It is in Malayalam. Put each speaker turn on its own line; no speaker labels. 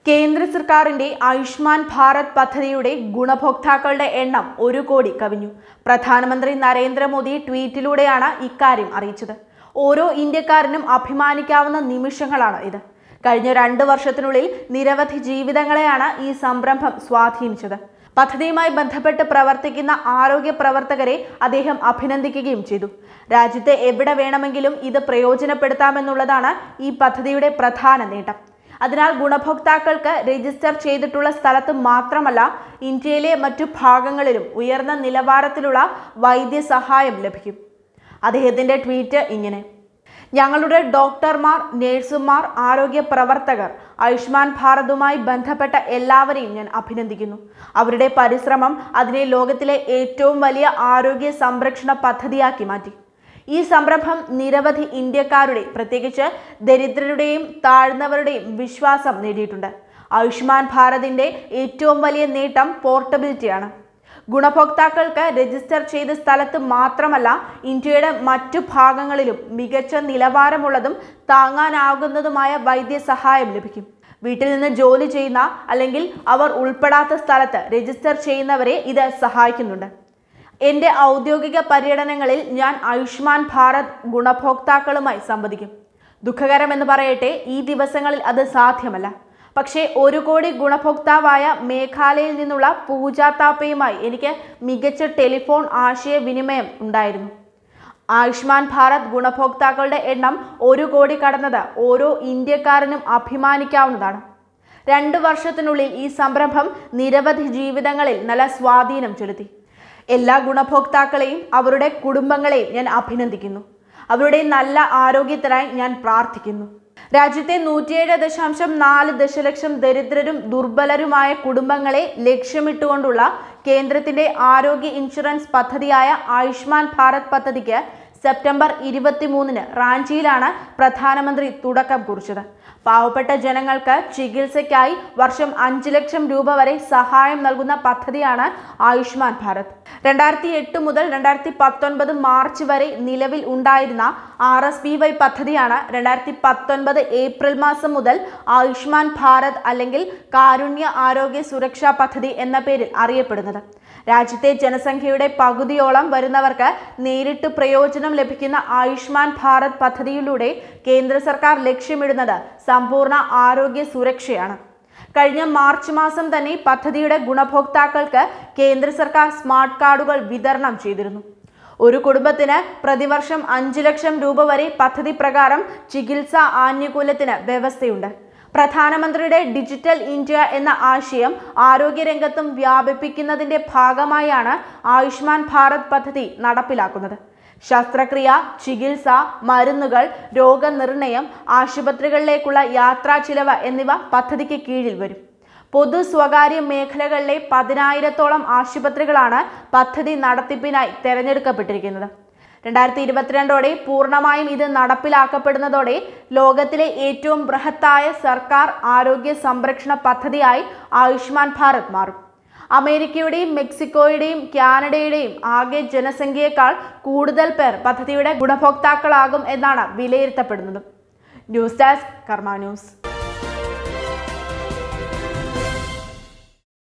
കേന്ദ്ര സർക്കാരിന്റെ ആയുഷ്മാൻ ഭാരത് പദ്ധതിയുടെ ഗുണഭോക്താക്കളുടെ എണ്ണം ഒരു കോടി കവിഞ്ഞു പ്രധാനമന്ത്രി നരേന്ദ്രമോദി ട്വീറ്റിലൂടെയാണ് ഇക്കാര്യം അറിയിച്ചത് ഓരോ ഇന്ത്യക്കാരനും അഭിമാനിക്കാവുന്ന നിമിഷങ്ങളാണ് ഇത് കഴിഞ്ഞ രണ്ട് വർഷത്തിനുള്ളിൽ നിരവധി ജീവിതങ്ങളെയാണ് ഈ സംരംഭം സ്വാധീനിച്ചത് പദ്ധതിയുമായി ബന്ധപ്പെട്ട് പ്രവർത്തിക്കുന്ന ആരോഗ്യ പ്രവർത്തകരെ അദ്ദേഹം അഭിനന്ദിക്കുകയും ചെയ്തു രാജ്യത്തെ എവിടെ വേണമെങ്കിലും ഇത് പ്രയോജനപ്പെടുത്താമെന്നുള്ളതാണ് ഈ പദ്ധതിയുടെ പ്രധാന നേട്ടം അതിനാൽ ഗുണഭോക്താക്കൾക്ക് രജിസ്റ്റർ ചെയ്തിട്ടുള്ള സ്ഥലത്ത് മാത്രമല്ല ഇന്ത്യയിലെ മറ്റു ഭാഗങ്ങളിലും ഉയർന്ന നിലവാരത്തിലുള്ള വൈദ്യസഹായം ലഭിക്കും അദ്ദേഹത്തിന്റെ ട്വീറ്റ് ഇങ്ങനെ ഞങ്ങളുടെ ഡോക്ടർമാർ നഴ്സുമാർ ആരോഗ്യ പ്രവർത്തകർ ആയുഷ്മാൻ ഭാരതുമായി ബന്ധപ്പെട്ട എല്ലാവരെയും ഞാൻ അഭിനന്ദിക്കുന്നു അവരുടെ പരിശ്രമം അതിനെ ലോകത്തിലെ ഏറ്റവും വലിയ ആരോഗ്യ സംരക്ഷണ പദ്ധതിയാക്കി മാറ്റി ഈ സംരംഭം നിരവധി ഇന്ത്യക്കാരുടെ പ്രത്യേകിച്ച് ദരിദ്രരുടെയും താഴ്ന്നവരുടെയും വിശ്വാസം നേടിയിട്ടുണ്ട് ആയുഷ്മാൻ ഭാരതിന്റെ ഏറ്റവും വലിയ നേട്ടം പോർട്ടബിലിറ്റിയാണ് ഗുണഭോക്താക്കൾക്ക് രജിസ്റ്റർ ചെയ്ത സ്ഥലത്ത് മാത്രമല്ല ഇന്ത്യയുടെ മറ്റു ഭാഗങ്ങളിലും മികച്ച നിലവാരമുള്ളതും താങ്ങാനാകുന്നതുമായ വൈദ്യസഹായം ലഭിക്കും വീട്ടിൽ നിന്ന് ജോലി ചെയ്യുന്ന അല്ലെങ്കിൽ അവർ ഉൾപ്പെടാത്ത സ്ഥലത്ത് രജിസ്റ്റർ ചെയ്യുന്നവരെ ഇത് സഹായിക്കുന്നുണ്ട് എൻ്റെ ഔദ്യോഗിക പര്യടനങ്ങളിൽ ഞാൻ ആയുഷ്മാൻ ഭാരത് ഗുണഭോക്താക്കളുമായി സംവദിക്കും ദുഃഖകരമെന്ന് പറയട്ടെ ഈ ദിവസങ്ങളിൽ അത് സാധ്യമല്ല പക്ഷേ ഒരു കോടി ഗുണഭോക്താവായ മേഘാലയയിൽ നിന്നുള്ള പൂജ താപ്പയുമായി എനിക്ക് മികച്ച ടെലിഫോൺ ആശയവിനിമയം ഉണ്ടായിരുന്നു ആയുഷ്മാൻ ഭാരത് ഗുണഭോക്താക്കളുടെ എണ്ണം ഒരു കോടി കടന്നത് ഓരോ ഇന്ത്യക്കാരനും അഭിമാനിക്കാവുന്നതാണ് രണ്ട് വർഷത്തിനുള്ളിൽ ഈ സംരംഭം നിരവധി ജീവിതങ്ങളിൽ നല്ല സ്വാധീനം ചെലുത്തി എല്ലാ ഗുണഭോക്താക്കളെയും അവരുടെ കുടുംബങ്ങളെയും ഞാൻ അഭിനന്ദിക്കുന്നു അവരുടെ നല്ല ആരോഗ്യത്തിനായി ഞാൻ പ്രാർത്ഥിക്കുന്നു രാജ്യത്തെ നൂറ്റിയേഴ് ദശാംശം നാല് ദശലക്ഷം ദരിദ്രരും ദുർബലരുമായ കുടുംബങ്ങളെ ലക്ഷ്യമിട്ടുകൊണ്ടുള്ള കേന്ദ്രത്തിന്റെ ആരോഗ്യ ഇൻഷുറൻസ് പദ്ധതിയായ ആയുഷ്മാൻ ഭാരത് പദ്ധതിക്ക് സെപ്റ്റംബർ ഇരുപത്തിമൂന്നിന് റാഞ്ചിയിലാണ് പ്രധാനമന്ത്രി തുടക്കം കുറിച്ചത് പാവപ്പെട്ട ജനങ്ങൾക്ക് ചികിത്സയ്ക്കായി വർഷം അഞ്ച് ലക്ഷം രൂപ വരെ സഹായം നൽകുന്ന പദ്ധതിയാണ് ആയുഷ്മാൻ ഭാരത് രണ്ടായിരത്തി എട്ട് മുതൽ രണ്ടായിരത്തി പത്തൊൻപത് മാർച്ച് വരെ നിലവിൽ ഉണ്ടായിരുന്ന ആർ എസ് ബി വൈ പദ്ധതിയാണ് രണ്ടായിരത്തി പത്തൊൻപത് ഏപ്രിൽ മാസം മുതൽ ആയുഷ്മാൻ ഭാരത് അല്ലെങ്കിൽ കാരുണ്യ ആരോഗ്യ സുരക്ഷാ പദ്ധതി എന്ന പേരിൽ അറിയപ്പെടുന്നത് രാജ്യത്തെ ജനസംഖ്യയുടെ പകുതിയോളം വരുന്നവർക്ക് നേരിട്ട് പ്രയോജനം ലഭിക്കുന്ന ആയുഷ്മാൻ ഭാരത് പദ്ധതിയിലൂടെ കേന്ദ്ര സർക്കാർ ലക്ഷ്യമിടുന്നത് സമ്പൂർണ്ണ ആരോഗ്യ സുരക്ഷയാണ് കഴിഞ്ഞ മാർച്ച് മാസം തന്നെ പദ്ധതിയുടെ ഗുണഭോക്താക്കൾക്ക് കേന്ദ്ര സർക്കാർ സ്മാർട്ട് കാർഡുകൾ വിതരണം ചെയ്തിരുന്നു ഒരു കുടുംബത്തിന് പ്രതിവർഷം അഞ്ച് ലക്ഷം രൂപ വരെ പദ്ധതി പ്രകാരം ചികിത്സാ ആനുകൂല്യത്തിന് വ്യവസ്ഥയുണ്ട് പ്രധാനമന്ത്രിയുടെ ഡിജിറ്റൽ ഇന്ത്യ എന്ന ആശയം ആരോഗ്യരംഗത്തും വ്യാപിപ്പിക്കുന്നതിന്റെ ഭാഗമായാണ് ആയുഷ്മാൻ ഭാരത് പദ്ധതി നടപ്പിലാക്കുന്നത് ശസ്ത്രക്രിയ ചികിത്സ മരുന്നുകൾ രോഗനിർണയം ആശുപത്രികളിലേക്കുള്ള യാത്രാ ചിലവ് എന്നിവ പദ്ധതിക്ക് കീഴിൽ വരും പൊതു സ്വകാര്യ മേഖലകളിലെ പതിനായിരത്തോളം ആശുപത്രികളാണ് പദ്ധതി നടത്തിപ്പിനായി തെരഞ്ഞെടുക്കപ്പെട്ടിരിക്കുന്നത് രണ്ടായിരത്തി ഇരുപത്തിരണ്ടോടെ പൂർണ്ണമായും ഇത് നടപ്പിലാക്കപ്പെടുന്നതോടെ ലോകത്തിലെ ഏറ്റവും ബൃഹത്തായ സർക്കാർ ആരോഗ്യ സംരക്ഷണ പദ്ധതിയായി ആയുഷ്മാൻ ഭാരത് മാറും അമേരിക്കയുടെയും മെക്സിക്കോയുടെയും കാനഡയുടെയും ആകെ ജനസംഖ്യയേക്കാൾ കൂടുതൽ പേർ പദ്ധതിയുടെ ഗുണഭോക്താക്കളാകും എന്നാണ് വിലയിരുത്തപ്പെടുന്നത് ന്യൂസ് ഡെസ്ക് കർമ്മ ന്യൂസ്